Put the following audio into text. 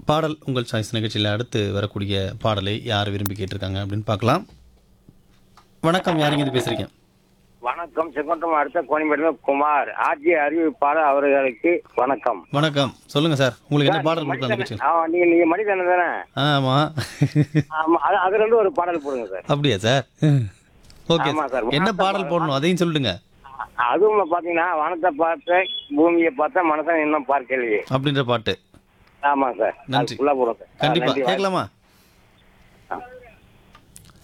பாடல் உங்கள் சாய்ஸ் நிகழ்ச்சியில் அடுத்து வரக்கூடிய பாடலை யார் விரும்பி கேட்டிருக்காங்க அப்படின்னு பார்க்கலாம் வணக்கம் யாருங்க இது பேசுறீங்க வணக்கம் செங்கோட்டம் அடுத்த கோணிமேட்டில் குமார் ஆட்சி அறிவிப்பாளர் அவர்களுக்கு வணக்கம் வணக்கம் சொல்லுங்க சார் உங்களுக்கு என்ன பாடல் கொடுக்கலாம் நிகழ்ச்சியில் ஆ, நீங்க நீங்க மணிதன தானே ஆமாம் ஆமா அது அதுல இருந்து ஒரு பாடல் போடுங்க சார் அப்படியா சார் ஓகே ஆமா சார். என்ன பாடல் போடணும் அதையும் சொல்லிடுங்க அதுவும் பாத்தீங்கன்னா வானத்தை பார்த்த பூமியை பார்த்தா மனசன் இன்னும் பார்க்கலையே அப்படின்ற பாட்டு ஆமா சார் நன்றி. ஃபுல்லா போடுங்க சார் ஆ, கண்டிப்பா நன்றி. கேட்கலாமா